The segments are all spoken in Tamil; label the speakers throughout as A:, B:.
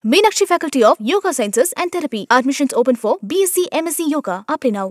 A: Meenakshi Faculty of Yoga Sciences and Therapy. Admissions open for BSc, MSc Yoga. Apply now.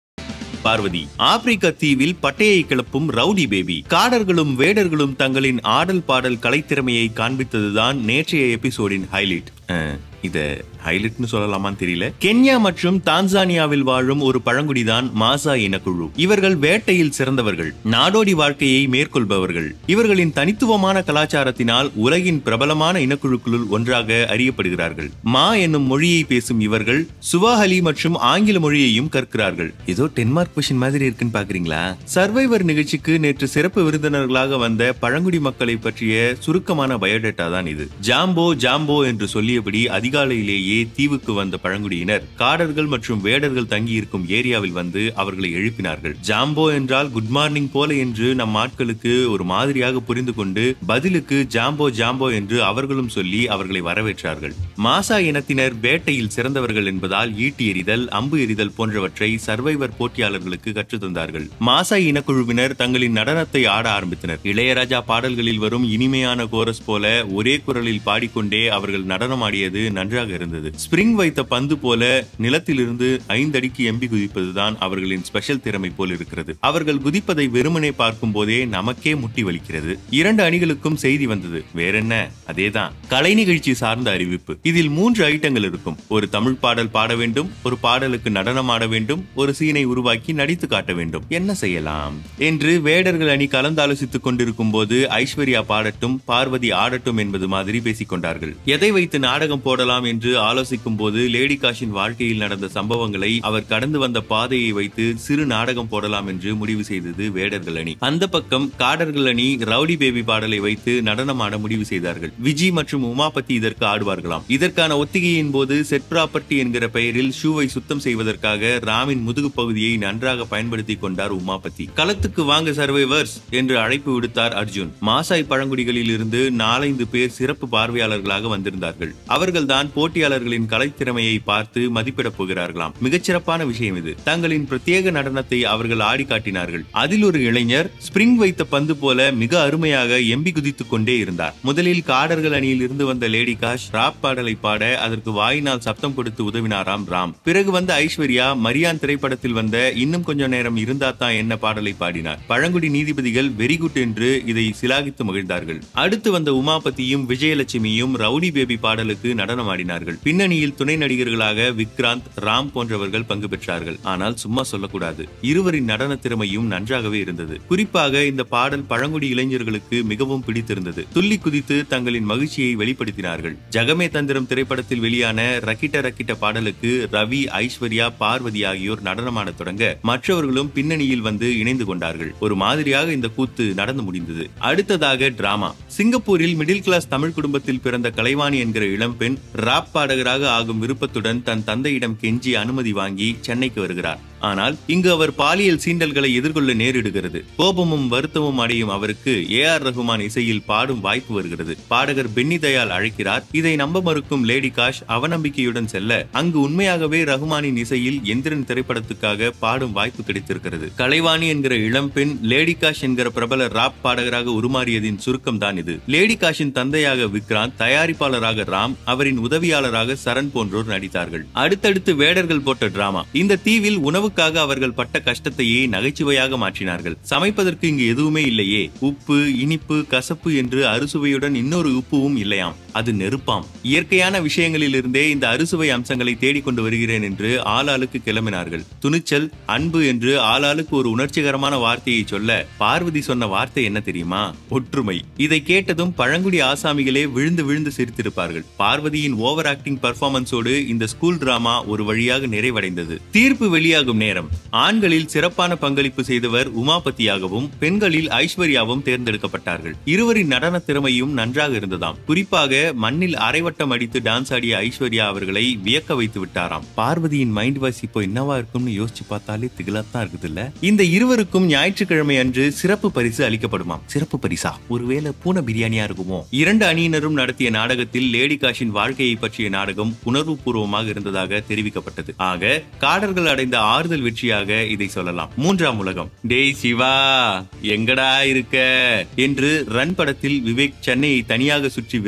B: Parvati ஆப்பிரிக்க தீவில் பட்டையை கிளப்பும் ரவுடி பேபி காடர்களும் வேடர்களும் தங்களின் ஆடல் பாடல் கலைத்திறமையை காண்பித்ததுதான் நேற்றைய எபிசோடின் ஹைலைட் அஹ், இத ஹைலைட்னு சொல்லலாமான்னு தெரியல கென்யா மற்றும் தான்சானியாவில் வாழும் ஒரு பழங்குடிதான் மாசா இனக்குழு இவர்கள் வேட்டையில் சிறந்தவர்கள் நாடோடி வாழ்க்கையை மேற்கொள்பவர்கள் இவர்களின் தனித்துவமான கலாச்சாரத்தினால் உலகின் பிரபலமான இனக்குழுக்களுள் ஒன்றாக அறியப்படுகிறார்கள் மா என்னும் மொழியை பேசும் இவர்கள் சுவாஹலி மற்றும் ஆங்கில மொழியையும் கற்கிறார்கள் ஏதோ டென்மார்க் கொஷின் மாதிரி இருக்குன்னு பாக்குறீங்களா சர்வைவர் நிகழ்ச்சிக்கு நேற்று சிறப்பு விருந்தினர்களாக வந்த பழங்குடி மக்களை பற்றிய சுருக்கமான பயோடேட்டா தான் இது ஜாம்போ ஜாம்போ என்று சொல்லியபடி அதிகாலையிலேயே தீவுக்கு வந்த பழங்குடியினர் காடர்கள் மற்றும் வேடர்கள் தங்கியிருக்கும் ஏரியாவில் வந்து அவர்களை எழுப்பினார்கள் ஜாம்போ என்றால் குட் மார்னிங் போல என்று நம் ஆட்களுக்கு ஒரு மாதிரியாக புரிந்து கொண்டு பதிலுக்கு ஜாம்போ ஜாம்போ என்று அவர்களும் சொல்லி அவர்களை வரவேற்றார்கள் மாசா இனத்தினர் வேட்டையில் சிறந்தவர்கள் என்பதால் ஈட்டி எறிதல் அம்பு எறிதல் போன்றவற்றை சர்வைவர் போட்டியாளர்களுக்கு கற்றுத் தந்தார்கள் மாசா இனக்குழுவினர் தங்களின் நடனத்தை ஆட ஆரம்பித்தனர் இளையராஜா பாடல்களில் வரும் இனிமையான கோரஸ் போல ஒரே குரலில் பாடிக்கொண்டே அவர்கள் நடனமாடியது நன்றாக இருந்தது ஸ்பிரிங் வைத்த பந்து போல நிலத்திலிருந்து ஐந்து அடிக்கு எம்பி குதிப்பதுதான் அவர்களின் ஸ்பெஷல் திறமை போல் இருக்கிறது அவர்கள் குதிப்பதை வெறுமனே பார்க்கும் போதே நமக்கே முட்டி வலிக்கிறது இரண்டு அணிகளுக்கும் செய்தி வந்தது வேறென்ன அதேதான் கலை நிகழ்ச்சி சார்ந்த அறிவிப்பு இதில் மூன்று ஐட்டங்கள் இருக்கும் ஒரு தமிழ் பாடல் பாட வேண்டும் ஒரு பாடலுக்கு நடனம் ஆட வேண்டும் ஒரு சீனை உருவாக்கி நடித்து காட்ட வேண்டும் என்ன செய்யலாம் என்று வேடர்கள் அணி கலந்தாலோசித்துக் கொண்டிருக்கும் போது ஐஸ்வர்யா பாடட்டும் பார்வதி ஆடட்டும் என்பது மாதிரி பேசிக் கொண்டார்கள் எதை வைத்து நாடகம் போடலாம் என்று ஆலோசிக்கும் போது லேடி காஷின் வாழ்க்கையில் நடந்த சம்பவங்களை அவர் கடந்து வந்த பாதையை வைத்து சிறு நாடகம் போடலாம் என்று முடிவு செய்தது வேடர்கள் அணி அந்த பக்கம் காடர்கள் அணி ரவுடி பேபி பாடலை வைத்து நடனமாட முடிவு செய்தார்கள் விஜி மற்றும் உமாபதி இதற்கு ஆடுவார்களாம் இதற்கான ஒத்திகையின் போது செட் ப்ராப்பர்ட்டி என்கிற பெயரில் ஷூவை சுத்தம் செய்வதற்காக ராமின் முதுகு பகுதியை நன்றாக பயன்படுத்திக் கொண்டார் உமாபதி களத்துக்கு வாங்க சர்வைவர்ஸ் என்று அழைப்பு விடுத்தார் அர்ஜுன் மாசாய் பழங்குடிகளில் இருந்து நாலைந்து பேர் சிறப்பு பார்வையாளர்களாக வந்திருந்தார்கள் அவர்கள்தான் போட்டியாளர்களின் கலைத்திறமையை பார்த்து மதிப்பிடப் போகிறார்களாம் மிகச்சிறப்பான விஷயம் இது தங்களின் பிரத்யேக நடனத்தை அவர்கள் ஆடி காட்டினார்கள் அதில் ஒரு இளைஞர் ஸ்பிரிங் வைத்த பந்து போல மிக அருமையாக எம்பி குதித்துக் கொண்டே இருந்தார் முதலில் காடர்கள் அணியில் இருந்து வந்த லேடி காஷ் ராப் பாடலை பாட அதற்கு வாயினால் சப்தம் கொடுத்து உதவினாராம் ராம் பிறகு வந்த ஐஸ்வர்யா மரியான் திரைப்படத்தில் வந்த இன்னும் கொஞ்சம் நேரம் இருந்தா தான் என்ன பாடலை பாடினார் பழங்குடி நீதிபதிகள் வெரி குட் என்று இதை சிலாகித்து மகிழ்ந்தார்கள் அடுத்து வந்த உமாபதியும் விஜயலட்சுமியும் ரவுடி பேபி பாடலுக்கு நடனமாடினார்கள் பின்னணியில் துணை நடிகர்களாக விக்ராந்த் ராம் போன்றவர்கள் பங்கு பெற்றார்கள் ஆனால் சும்மா சொல்லக்கூடாது இருவரின் நடன திறமையும் நன்றாகவே இருந்தது குறிப்பாக இந்த பாடல் பழங்குடி இளைஞர்களுக்கு மிகவும் பிடித்திருந்தது துள்ளி குதித்து தங்களின் மகிழ்ச்சியை வெளிப்படுத்தினார்கள் ஜகமே தந்திரம் திரைப்படத்தில் வெளியான ரக்கிட்ட ரக்கிட்ட பாடலுக்கு ரவி ஐஸ்வர்யா பார்வதி ஆகியோர் நடனமாடத் தொடங்க மற்றவர்களும் பின்னணியில் வந்து இணைந்து கொண்டார்கள் ஒரு மாதிரியாக இந்த கூத்து நடந்து முடிந்தது அடுத்ததாக டிராமா சிங்கப்பூரில் மிடில் கிளாஸ் தமிழ் குடும்பத்தில் பிறந்த கலைவாணி என்கிற இளம்பெண் ராப் பாடகராக ஆகும் விருப்பத்துடன் தன் தந்தையிடம் கெஞ்சி அனுமதி வாங்கி சென்னைக்கு வருகிறார் ஆனால் இங்கு அவர் பாலியல் சீண்டல்களை எதிர்கொள்ள நேரிடுகிறது கோபமும் வருத்தமும் அடையும் அவருக்கு ஏ ஆர் ரகுமான் இசையில் பாடும் வாய்ப்பு வருகிறது பாடகர் பென்னி தயாள் அழைக்கிறார் இதை நம்ப மறுக்கும் லேடி காஷ் அவநம்பிக்கையுடன் செல்ல அங்கு உண்மையாகவே ரகுமானின் இசையில் எந்திரன் திரைப்படத்துக்காக பாடும் வாய்ப்பு கிடைத்திருக்கிறது கலைவாணி என்கிற இளம்பெண் லேடி காஷ் என்கிற பிரபல ராப் பாடகராக உருமாறியதின் சுருக்கம் தான் இது லேடி காஷின் தந்தையாக விக்ராந்த் தயாரிப்பாளராக ராம் அவரின் உதவியாளராக சரண் போன்றோர் நடித்தார்கள் அடுத்தடுத்து வேடர்கள் போட்ட டிராமா இந்த தீவில் உணவுக்காக அவர்கள் பட்ட கஷ்டத்தையே நகைச்சுவையாக மாற்றினார்கள் சமைப்பதற்கு இங்கு எதுவுமே இல்லையே உப்பு இனிப்பு கசப்பு என்று அறுசுவையுடன் இன்னொரு உப்புவும் இல்லையாம் அது நெருப்பாம் இயற்கையான விஷயங்களில் இருந்தே இந்த அறுசுவை அம்சங்களை தேடிக்கொண்டு வருகிறேன் என்று ஆளாளுக்கு கிளம்பினார்கள் துணிச்சல் அன்பு என்று ஆளாளுக்கு ஒரு உணர்ச்சிகரமான வார்த்தையை சொல்ல பார்வதி சொன்ன வார்த்தை என்ன தெரியுமா ஒற்றுமை இதை கேட்டதும் பழங்குடி ஆசாமிகளே விழுந்து விழுந்து சிரித்திருப்பார்கள் பார்வதியின் ஓவர் ஆக்டிங் பர்ஃபார்மன்ஸோடு இந்த ஸ்கூல் டிராமா ஒரு வழியாக நிறைவடைந்தது தீர்ப்பு வெளியாகும் நேரம் ஆண்களில் சிறப்பான பங்களிப்பு செய்தவர் உமாபதியாகவும் பெண்களில் ஐஸ்வர்யாவும் தேர்ந்தெடுக்கப்பட்டார்கள் இருவரின் நடன திறமையும் நன்றாக இருந்ததாம் குறிப்பாக மண்ணில் அரைவட்டம் அடித்து டான்ஸ் ஆடிய ஐஸ்வர்யா அவர்களை வியக்க வைத்து விட்டாராம் பார்வதியின் மைண்ட் வாய்ஸ் இப்போ என்னவா இருக்கும்னு யோசிச்சு பார்த்தாலே திகிலாத்தான் இருக்குது இல்ல இந்த இருவருக்கும் ஞாயிற்றுக்கிழமை அன்று சிறப்பு பரிசு அளிக்கப்படுமாம் சிறப்பு பரிசா ஒருவேளை பூனை பிரியாணியா இருக்குமோ இரண்டு அணியினரும் நடத்திய நாடகத்தில் லேடி காஷின் வாழ்க்கையை பற்றிய நாடகம் உணர்வுபூர்வமாக இருந்ததாக தெரிவிக்கப்பட்டது ஆக காடர்கள் அடைந்த ஆறுதல் வெற்றியாக இதை சொல்லலாம் மூன்றாம் உலகம் டேய் சிவா எங்கடா இருக்க என்று ரன் படத்தில் விவேக் சென்னையை தனியாக சுற்றி விரக்தியாக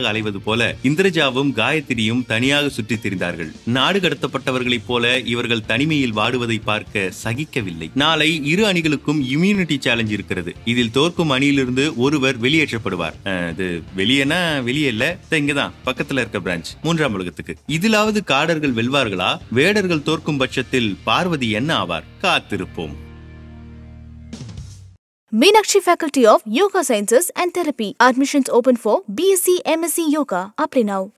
B: அலைவது போல இந்திரஜாவும் காயத்ரியும் தனியாக சுற்றித் திரிந்தார்கள் நாடு கடத்தப்பட்டவர்களைப் போல இவர்கள் தனிமையில் வாடுவதை பார்க்க சகிக்கவில்லை நாளை இரு அணிகளுக்கும் இம்யூனிட்டி சேலஞ்ச் இருக்கிறது இதில் தோற்கும் அணியிலிருந்து ஒருவர் வெளியேற்றப்படுவார் அஹ், இது வெளியேனா வெளியே இல்ல இதோ இங்கதான் பக்கத்துல இருக்க பிரான்ச் மூன்றாம் உலகத்துக்கு இதிலாவது காடர்கள் வெல்வார்களா வேடர்கள் தோற்கும் பட்சத்தில் பார்வதி என்ன ஆவார் காத்திருப்போம்
A: Meenakshi Faculty of Yoga Sciences and Therapy. Admissions open for BSc MSc Yoga. Apply now.